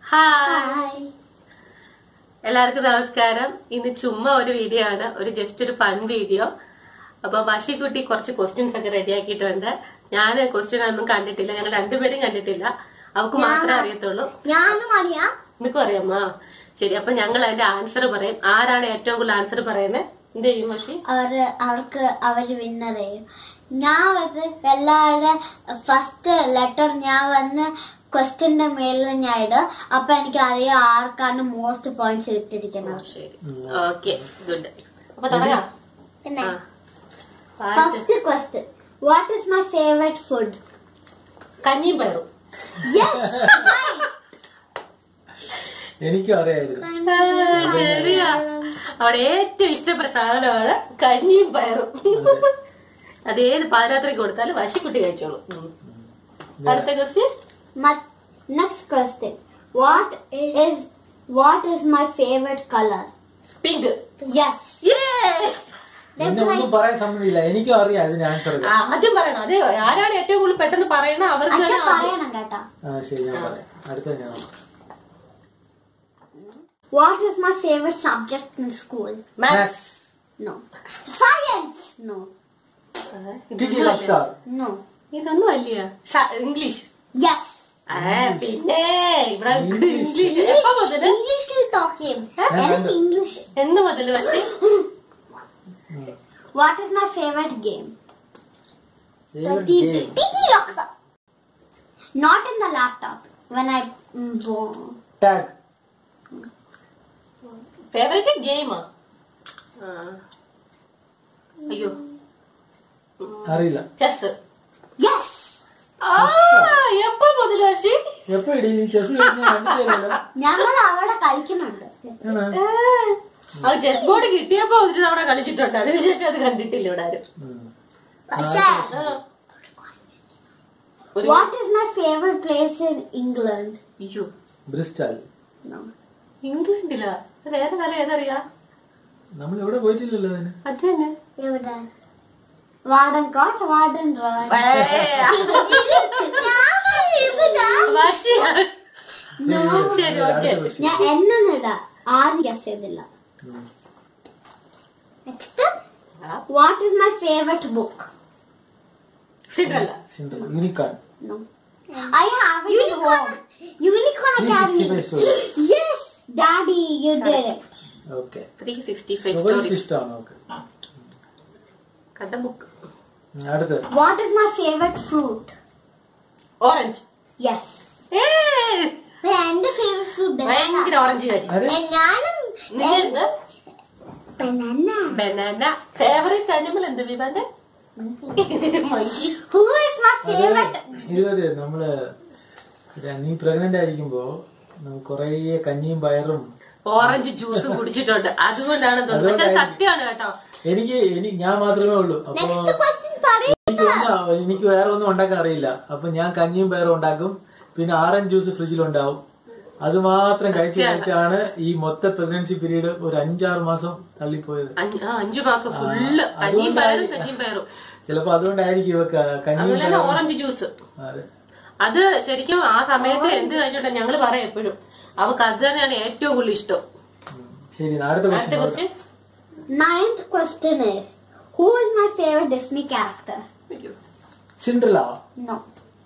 Hi hi എല്ലാവർക്കും നമസ്കാരം ഇന്ന് ചുമ്മാ ഒരു വീഡിയോ ആണ് ഒരു ജസ്റ്റ് ഒരു ഫൺ വീഡിയോ അപ്പൊ ബഷിക്കുട്ടി കുറച്ച് ക്വസ്റ്റ്യൻസ് ഒക്കെ റെഡിയാക്കിയിട്ടുണ്ട് ഞാൻ ക്വസ്റ്റ്യൻ ഒന്നും കണ്ടിട്ടില്ല ഞങ്ങൾ രണ്ടുപേരും കണ്ടിട്ടില്ല അവർക്ക് മാത്രമേ അറിയത്തുള്ളൂ ഞാനും അറിയാം നിനക്കും അറിയാമോ ശരി അപ്പൊ ഞങ്ങൾ അതിന്റെ ആൻസർ പറയും ആരാണ് ഏറ്റവും കൂടുതൽ ആൻസർ പറയുന്നത് എന്ത് ചെയ്യും ബഷി അവര് അവർക്ക് അവര് വിന്നർ ചെയ്യും ഞാൻ വന്ന് എല്ലാവരുടെ ഫസ്റ്റ് ലെറ്റർ ഞാൻ വന്ന് ക്വസ്റ്റ്യന്റെ മേലിൽ ഞാൻ ഇടും അപ്പൊ എനിക്ക് അറിയാം ആർക്കാണ് മോസ്റ്റ് പോയിന്റ്സ് ഇട്ടിരിക്കുന്നത് ശരി ഓക്കെ ഗുഡ് അപ്പൊ തുടങ്ങാം പിന്നെ ആ. ആദ്യത്തെ first question what is my favourite food കഞ്ഞിയും പയറും എനിക്കും അറിയായിരുന്നു ആ, ശരിയാ അവിടെ ഏറ്റവും ഇഷ്ടപ്പെട്ട സാധനമാണ് കഞ്ഞിയും പയറും അത് ഏത് പാതിരാത്രിക്ക് കൊടുത്താലും വശിക്കുട്ടി കഴിച്ചോളൂ ഉം. അടുത്ത question next question what is what is my favourite colour pink yes എന്നെ ഒന്നും പറയാൻ സമ്മതിയില്ല എനിക്കും അറിയാം ഇതിന് ആൻസർ ആദ്യം പറയണം അതെ ആരാണ് ഏറ്റവും കൂടുതൽ പെട്ടെന്ന് പറയണ അവർക്ക് അച്ഛൻ തന്നെ ആദ്യം. പറയണം കേട്ടോ ആ ശരി ഞാൻ പറയാം അടുത്ത ഞാൻ What is my favorite subject in school? Maths. No. Science? No. ആ, ടിറ്റി ഇതൊന്നും റോക്ക് സ്റ്റാർ No. ഇതൊന്നും അല്ലയാ ഇംഗ്ലീഷ് Yes. ആ പിന്നെ ഇവിടെ English. ഇംഗ്ലീഷ് എപ്പോ മുതല് English will talk him. ഞാൻ And കണ്ടു. English. എന്ന് മുതല് പക്ഷേ What is my favorite game? Favourite Titi game Titi Rockstar. Not in the laptop. When I mm, go. ടാഗ് ഫേവറേറ്റ് ഗെയിമാ അയ്യോ അറിയില്ല ചെസ് Yes. ആ എപ്പോ മുതല് പക്ഷേ എപ്പോ ഇടി ചെസ് കണ്ടിട്ടില്ലല്ലോ ഞങ്ങൾ അവിടെ കളിക്കുന്നുണ്ട് അത് ചെസ് ബോർഡ് കിട്ടിയപ്പോ ഒരു തവണ കളിച്ചിട്ടുണ്ട് അതിനുശേഷം അത് കണ്ടിട്ടില്ല ഇവിടെ ആരും പക്ഷേ ആ. ഒരു What is my favorite place in England? അയ്യോ ബ്രിസ്റ്റൽ No. ഇംഗ്ലണ്ടിലാ അത് വേറെ സ്ഥലം ഏതറിയാ നമ്മൾ എവിടെ പോയിട്ടില്ലല്ലോ അതിന് അത് തന്നെ എവിടെ വാർഡൻ കോട്ട് വാർഡൻ റോഡ് വാശിയാ. ശരി, ശരി, ഓക്കേ. അടുത്ത question. ഞാൻ എന്നിട ആരും ഗസ് ചെയ്തില്ല ഉം. Next what is my favourite book Cinderella Cinderella. Unicorn no I have it in home unicorn academy 365 stories. Yes daddy you did it okay three sixty five stories stories ഇഷ്ടമാണ് okay കഥ book അടുത്ത് what is my favourite fruit orange yes എന്റെ favourite fruit ഭയങ്കര orange കാര്യം ആര് ഞാനും നിങ്ങൾ banana banana favourite animal എന്ത് വിവാന്റെ monkey who is my favourite ഇതൊരു നമ്മള് ര- നീ പ്രഗ്നന്റ് ആയിരിക്കുമ്പോ നമുക്ക് കൊറേ കഞ്ഞിയും പയറും ഓറഞ്ച് ജ്യൂസ് കുടിച്ചിട്ടുണ്ട് അതുകൊണ്ടാണ് തോന്നുന്നത് പക്ഷെ സത്യമാണ് കേട്ടോ എനിക്ക് എനിക്ക് ഞാൻ മാത്രമേ ഉള്ളൂ അപ്പൊ നെക്സ്റ്റ് ക്വസ്റ്റ്യൻ പറയൂ എനിക്ക് ഒന്നും എനിക്ക് വേറെ ഒന്നും ഉണ്ടാക്കാൻ അറിയില്ല അപ്പൊ ഞാൻ കഞ്ഞിയും പയറും ഉണ്ടാക്കും പിന്നെ ആറഞ്ച് ജ്യൂസ് ഫ്രിഡ്ജിൽ ഉണ്ടാവും അത് മാത്രം കഴിച്ച് കഴിച്ചാണ് ഈ മൊത്ത പ്രഗ്നൻസി പീരീഡ് ഒരു അഞ്ചാറ് മാസം തള്ളിപ്പോയത് അഞ്ച് ആ, അഞ്ചു മാസം ഫുള്ള് കഞ്ഞിയും പയറും കഞ്ഞിയും പയറും ചിലപ്പോ അതുകൊണ്ടായിരിക്കും ഇവക്ക് കഞ്ഞിയും അതുപോലെ തന്നെ പയറും ഓറഞ്ച് ജ്യൂസ് അതെ. അത് ശരിക്കും ആ സമയത്ത് എന്ത് കഴിച്ചോട്ടെ ഞങ്ങള് പറയാം എപ്പോഴും അവക്ക് അത് തന്നെയാണ് ഏറ്റവും കൂടുതൽ ഇഷ്ടം ഉം. ശരി അടുത്ത അടുത്ത question question Ninth question is Who is my favorite Disney character? Cinderella No.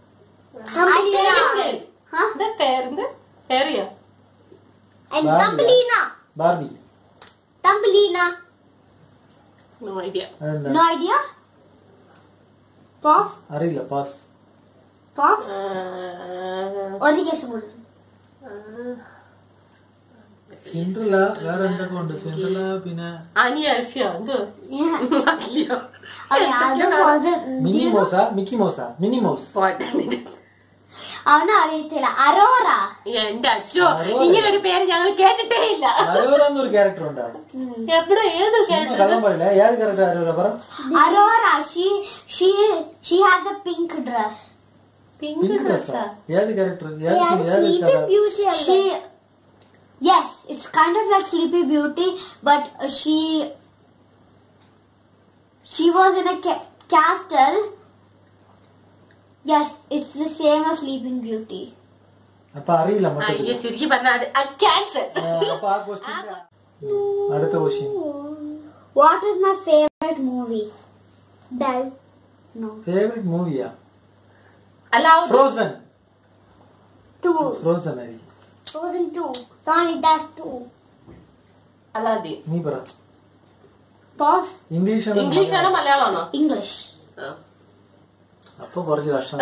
Huh? പേരെന്ത് പേറിയ And Barbie. Thumbelina. Barbie Thumbelina. No idea അതെന്താ No idea? Pause. അറിയില്ല പാസ് Pause. ഒരു കേസ് കൊടുത്തു സിൻഡ്രല വേറെ എന്തൊക്കെ ഉണ്ട് സിൻഡ്രല പിന്നെ അനി അൽസിയ എന്ത് അല്ലയോ അത് was Minnie Mouse Mickey Mouse Minnie Mouse പോട്ടെ അവന് അറിയത്തില്ല അരോറ എന്റെ അച്ഛോ ഇങ്ങനെ ഒരു പേര് ഞങ്ങൾ കേട്ടിട്ടേ ഇല്ല അരോറ എന്നൊരു ക്യാരക്ടർ ഉണ്ടാവും എപ്പോഴും ഏത് ചുമ്മാ കള്ളം പറയില്ല ഏത് ക്യാരക്ടർ അരോറ പറ Aurora she she she has a pink dress pink pink ഡ്രസ്സാ ഡ്രസ്സാ ഏത് ക്യാരക്ടർ ഏത് ഏത് കഥ she yes it's kind of like sleepy beauty but uh, she she was in a ca- castle yes it's the same as sleeping beauty അപ്പൊ അറിയില്ല മൊത്തത്തിൽ അയ്യോ ചുരുക്കി പറഞ്ഞാൽ ക്യാൻസർ ആ, അപ്പൊ ആ ക്വസ്റ്റ്യൻ അടുത്ത question What is my favorite movie? Bell. No. Favourite മൂവിയാ അല്ലാതെ ഫ്രോസൺ Two. ഫ്രോസൺ ആയിരിക്കും Frozen two. Sorry, that's two. അല്ലാതെ നീ പറ Pause. ഇംഗ്ലീഷ് ആണോ ഇംഗ്ലീഷ് ആണോ മലയാളമാണോ English. ആ. അപ്പൊ കുറച്ച് കഷ്ടം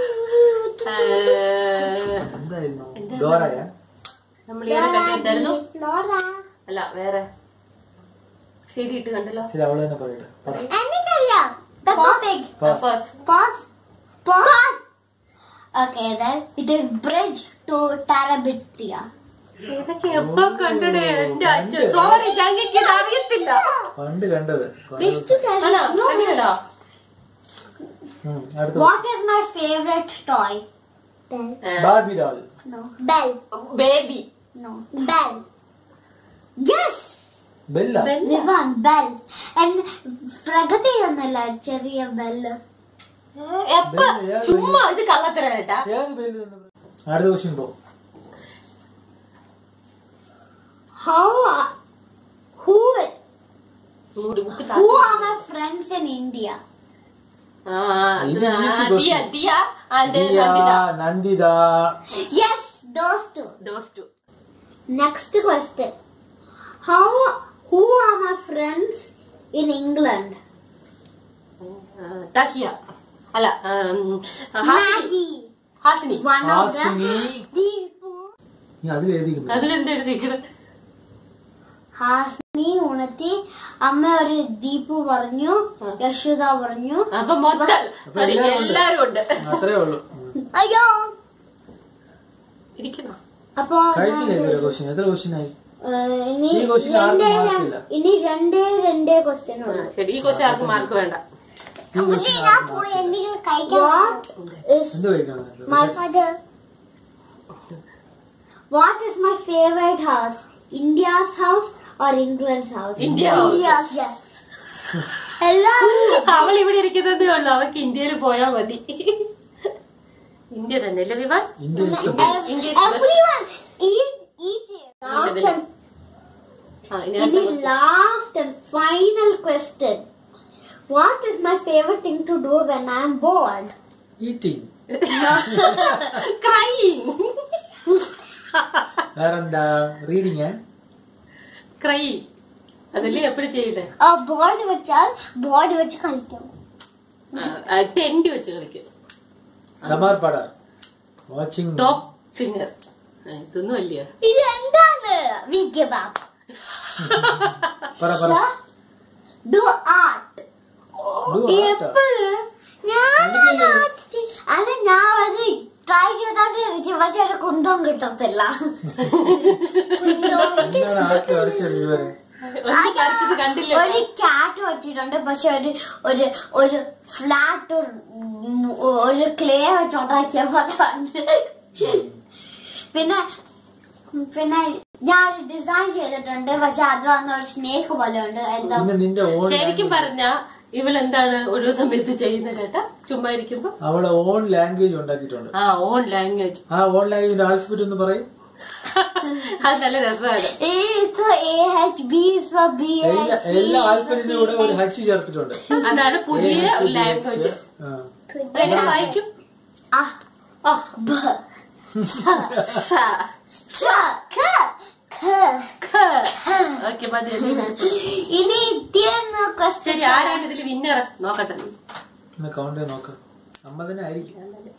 ഏഹ്, എന്തായിരുന്നു ഡോറയാ നമ്മൾ ഈ കണ്ടു എന്തായിരുന്നു Flora. അല്ല വേറെ ശരി ഇട്ട് കണ്ടല്ലോ ശരി അവള് തന്നെ പറയട്ടെ പറ എനിക്കറിയാം. That's so big. Pass. Pause. Pause. Pause. Okay, then it is bridge to Tarabitia. ഇതൊക്കെ എപ്പോ കണ്ടടേ എന്റെ അച്ഛൻ സോറി ഞങ്ങൾക്ക് ഇത് അറിയത്തില്ല പണ്ട് കണ്ടത് Bridge to ആണോ Tarabitia. കണ്ടിട്ടുണ്ടോ ഉം, അടുത്ത What is my favorite toy? Bell. Barbie doll No. Bell. Baby No. Bell. Yes. Bella Rivan, bell. And Pragathi ഒന്നല്ല ചെറിയ ബെല്ല് എപ്പ ചുമ്മാ ഇത് കള്ളത്തര കേട്ടാ ഏത് ബെല്ല് തന്നെ പറ. അടുത്ത ക്വസ്റ്റ്യൻ പോ how who book who are my friends in India ഇത് easy question. Diya Diya and Diya, Nanditha yes those two those two next question how who are my friends in England Tahiya അല്ല ഉം, Hasini Maggie Hasini one of Hasini Deepu നീ അതിൽ എഴുതിക്കുന്നു അതിലെന്ത് എഴുതിക്കണത് ഹാസ്നി ഉണത്തി അമ്മ ഒരു ദീപു പറഞ്ഞു യശോദ പറഞ്ഞു അപ്പൊ മൊത്തം sorry, എല്ലാരും ഉണ്ട് അത്രേ ഉള്ളൂ ഉം. അയ്യോ ഇരിക്കണോ അപ്പൊ കഴിച്ചില്ല ഇതുവരെ ക്വസ്റ്റ്യൻ എത്ര ക്വസ്റ്റ്യൻ ആയി ഏഹ്, ഇനി ഈ question ആർക്കും രണ്ടേ mark ഇല്ല. ഇനി രണ്ടേ രണ്ടേ ക്വസ്റ്റ്യൻ ആ, ശരി ഈ ക്വസ്റ്റ്യൻ ആർക്കും മാർക്ക് വേണ്ട ഈ ക്വസ്റ്റ്യൻ ആർക്കും mark ഇല്ല. എന്ത് കഴിക്കണം My father. What is my favorite house? India's house or England's house? India house. India's, yes. Hello. അവൾ ഇവിടെ ഇരിക്കുന്നതേ ഉള്ളു അവർക്ക് ഇന്ത്യയിൽ പോയാ മതി ഇന്ത്യ തന്നെ അല്ലേ വിവാൻ ഇന്ത്യ ഇഷ്ടപ്പെട്ടു India is best. Everyone, each, each last India. and, ആ, ഇനി അടുത്ത any question. last and final question. What is my favorite thing to do when I am bored? Eating Crying. വേറെന്താ റീഡിങ് Crying. അതല്ലേ എപ്പോഴും ചെയ്യണ്ടേ ആ board വെച്ചാൽ board വെച്ച് കളിക്കും ടെന്റ് വെച്ച് കളിക്കും ഡമാർ പട വാച്ചിങ് ടോപ്പ് സിംഗർ ഇതൊന്നും അല്ലയോ ഇത് എന്താണ് വി ഗിവ് അപ്പ് പറ പറ ഡു ആർട്ട് Do art. എപ്പോഴ് ഞാൻ എനിക്കില്ല. അല്ല ഞാൻ അത് ട്രൈ ചെയ്താൽ എനിക്ക് പക്ഷെ ഒരു കുന്തം കിട്ടത്തില്ല കുന്തം എന്താണ് ആക്കി വരച്ചത് ഇതുവരെ വരച്ചത് കണ്ടില്ല ഒരു ക്യാറ്റ് വെച്ചിട്ടുണ്ട് പക്ഷെ ഒരു ഒരു ഒരു ഫ്ലാറ്റ് ഒരു ക്ലേ വെച്ചുണ്ടാക്കിയ പോലെ ഉണ്ട് പിന്നെ പിന്നെ ഞാൻ ഒരു ഡിസൈൻ ചെയ്തിട്ടുണ്ട് പക്ഷെ അത് വന്ന ഒരു സ്നേക്ക് പോലെ ഉണ്ട് എന്താ പിന്നെ നിന്റെ ഓൺ ശരിക്കും പറഞ്ഞ ഇവളെന്താണ് ഓരോ സമയത്ത് ചെയ്യുന്നത് കേട്ടാ ചുമ്മാ ഇരിക്കുമ്പോ അവളെ ഓൺ ലാംഗ്വേജ് ഉണ്ടാക്കിയിട്ടുണ്ട് ആ ഓൺ ലാംഗ്വേജ് ആ ഓൺ ലാംഗ്വേജിന്റെ ആൽഫബറ്റ് ഒന്ന് പറയും അത് നല്ല രസമാണ് A is for A H, B is for B എല്ലാ H, C എല്ലാ is for ആൽഫബറ്റിന്റെ കൂടെ ഒരു ഹച്ച് ചേർത്തിട്ടുണ്ട് അതാണ് പുതിയ A, H, B, language H. ആ. എങ്ങനെ വായിക്കും A, ആ, B, സ, Ch, K, K. ഖ. ഓക്കേ, മതി. ഇനി തീർന്ന ക്വസ്റ്റ്യൻ ശരി ആരാണ് ഇതിൽ വിന്നർ നോക്കട്ടെ ഒന്ന് കൗണ്ട് ചെയ്ത് നോക്കാം അമ്മ തന്നെ ആയിരിക്കും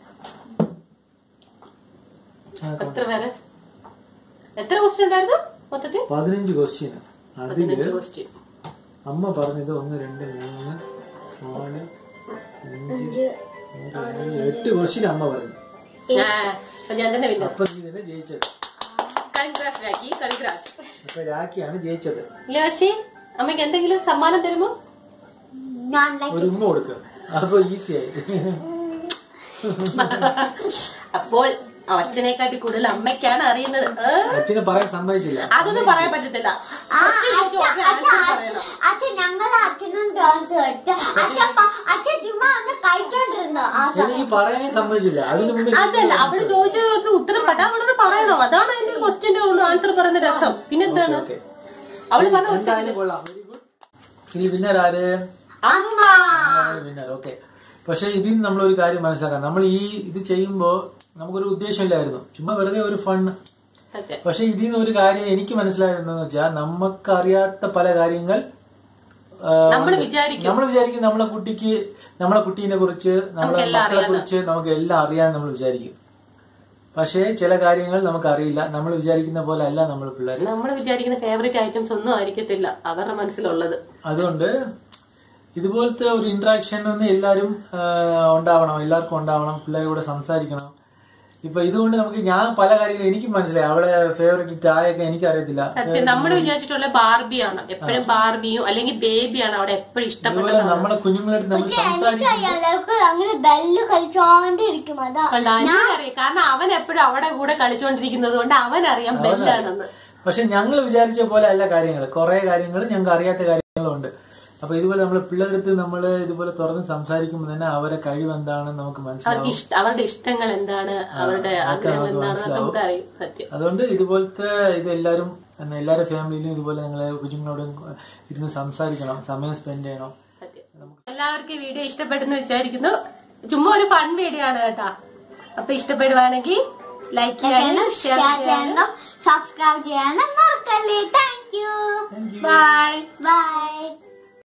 ആ, count. എത്ര പേര് എത്ര ക്വസ്റ്റ്യൻ ഉണ്ടായിരുന്നു മൊത്തത്തിൽ പതിനഞ്ച് ക്വസ്റ്റ്യൻ പതിനഞ്ച് അതില് ക്വസ്റ്റ്യൻ അമ്മ പറഞ്ഞത് ഒന്ന് രണ്ട് മൂന്ന് നാല് അഞ്ച് ആറ്, ഏഴ്, എട്ട് ക്വസ്റ്റ്യൻ അമ്മ പറഞ്ഞു ഞാൻ തന്നെ വിന്നർ അപ്പൊ നീ തന്നെ ജയിച്ചത് കളിഗ്രാസ് രാക്കി കളിഗ്രാസ് അപ്പൊ രാഖിയാണ് ജയിച്ചത് ലേശി അമ്മയ്ക്ക് എന്തെങ്കിലും സമ്മാനം തരുമോ ഞാൻ like ഒരു ഉമ്മ കൊടുക്കുക അപ്പൊ ഈസി ആയി അപ്പോൾ ആ, അച്ഛനെക്കാട്ടി കൂടുതൽ അമ്മയ്ക്കാണ് അറിയുന്നത് ഏ? അച്ഛനെ പറയാൻ സമ്മതിച്ചില്ല അതൊന്നും പറയാൻ പറ്റത്തില്ല ആ, Question അച്ഛ, ചോദിച്ചാൽ അച്ഛ, answer അച്ഛ, പറയണം. അച്ഛ ഞങ്ങളെ അച്ഛനും ടേൺസ് വെച്ച് അച്ഛൻ പ- അച്ഛൻ ചുമ്മാ ഒന്ന് കഴിച്ചോണ്ടിരുന്നു ആ സമയം എനിക്ക് പറയാനേ സമ്മതിച്ചില്ല അതിന് മുമ്പ് അതല്ല അവള് ചോദിച്ചത് ഉത്തരം പട്ടാവളോട് പറയണം അതാണ് അതിന്റെ ക്വസ്റ്റ്യന്റെ ആൻസർ പറയുന്ന രസം പിന്നെന്താണ് ഓക്കെ അവള് പറഞ്ഞ ഒറ്റ എന്തായാലും കൊള്ളാം വെരി ഗുഡ് ഇനി വിന്നർ ആര് അമ്മ വിന്നർ ഓക്കെ പക്ഷെ ഇതിൽ നമ്മൾ ഒരു കാര്യം മനസ്സിലാക്കാം നമ്മൾ ഈ ഇത് ചെയ്യുമ്പോ നമുക്കൊരു ഉദ്ദേശമില്ലായിരുന്നു ചുമ്മാ വെറുതെ ഒരു ഫൺ സത്യം പക്ഷെ ഇതിൽ നിന്ന് ഒരു കാര്യം എനിക്ക് മനസ്സിലായിരുന്നെന്ന് വെച്ചാൽ നമുക്കറിയാത്ത പല കാര്യങ്ങൾ നമ്മൾ വിചാരിക്കും നമ്മൾ വിചാരിക്കും നമ്മളെ കുട്ടിക്ക് നമ്മളെ കുട്ടീനെ കുറിച്ച് നമ്മളെ നമുക്കെല്ലാം മക്കളെ അറിയാം. കുറിച്ച് നമുക്ക് എല്ലാം അറിയാൻ നമ്മൾ വിചാരിക്കും പക്ഷേ ചില കാര്യങ്ങൾ നമുക്ക് അറിയില്ല നമ്മൾ വിചാരിക്കുന്ന പോലെ അല്ല നമ്മൾ പിള്ളേർ നമ്മൾ വിചാരിക്കുന്ന ഫേവറേറ്റ് ഐറ്റംസ് ഒന്നും ആയിരിക്കത്തില്ല അവരുടെ മനസ്സിലുള്ളത് അതുകൊണ്ട് ഇതുപോലത്തെ ഒരു ഇന്ററാക്ഷൻ ഒന്ന് എല്ലാവരും ആ, ഉണ്ടാവണം എല്ലാവർക്കും ഉണ്ടാവണം പിള്ളേരുടെ കൂടെ സംസാരിക്കണം ഇപ്പൊ ഇതുകൊണ്ട് നമുക്ക് ഞാൻ പല കാര്യങ്ങളും എനിക്കും മനസ്സിലായി അവളെ ഫേവറേറ്റ് ടായൊക്കെ എനിക്കറിയത്തില്ല സത്യം നമ്മൾ വിചാരിച്ചിട്ടുള്ള ബാർബിയാണ് എപ്പോഴും ബാർബിയും അല്ലെങ്കിൽ ബേബിയാണ് അവിടെ എപ്പോഴും ഇഷ്ടപ്പെട്ടത് ഇതുപോലെ നമ്മളെ കുഞ്ഞുങ്ങളായിട്ട് നമ്മൾ സംസാരിക്കും എനിക്കറിയാം അവർക്ക് അങ്ങനെ ബെല്ല് കളിച്ചോണ്ടിരിക്കും അതാ കണ്ടോ? അനിയനറിയാം കാരണം അവൻ എപ്പോഴും അവിടെ കൂടെ കളിച്ചോണ്ടിരിക്കുന്നത് കൊണ്ട് അവനറിയാം ബെല്ലാണെന്ന് പക്ഷെ ഞങ്ങൾ വിചാരിച്ച പോലെ അല്ല കാര്യങ്ങൾ കുറെ കാര്യങ്ങൾ ഞങ്ങൾക്ക് അറിയാത്ത കാര്യങ്ങളുണ്ട് അപ്പൊ ഇതുപോലെ നമ്മൾ പിള്ളേരുടെ അടുത്ത് നമ്മൾ ഇതുപോലെ തുറന്ന് സംസാരിക്കുമ്പോൾ തന്നെ അവരെ കഴിവ് എന്താണെന്ന് നമുക്ക് അവർക്ക് മനസ്സിലാവും ഇഷ്ട അവരുടെ ഇഷ്ടങ്ങൾ എന്താണ് അവരുടെ അതൊക്കെ ആഗ്രഹം നമുക്ക് എന്താണ് മനസ്സിലാവും. നമുക്ക് അറിയും സത്യം അതുകൊണ്ട് ഇതുപോലത്തെ ഇത് എല്ലാവരും എന്നാ എല്ലാവരുടെ ഫാമിലിയിലും ഇതുപോലെ നിങ്ങളെ കുഞ്ഞുങ്ങളോട് ഇരുന്ന് സംസാരിക്കണം സമയം സ്പെൻഡ് ചെയ്യണം സത്യം എല്ലാവർക്കും ഈ വീഡിയോ ഇഷ്ടപ്പെട്ടെന്ന് വിചാരിക്കുന്നു ചുമ്മാ ഒരു ഫൺ വീഡിയോ ആണ് കേട്ടാ അപ്പൊ ഇഷ്ടപ്പെടുവാണെങ്കിൽ ലൈക്ക് ചെയ്യാനും ഷെയർ ഷെയർ ചെയ്യാനും ചെയ്യണം സബ്സ്ക്രൈബ് ചെയ്യാനും മറക്കല്ലേ താങ്ക് യു ബൈ ബൈ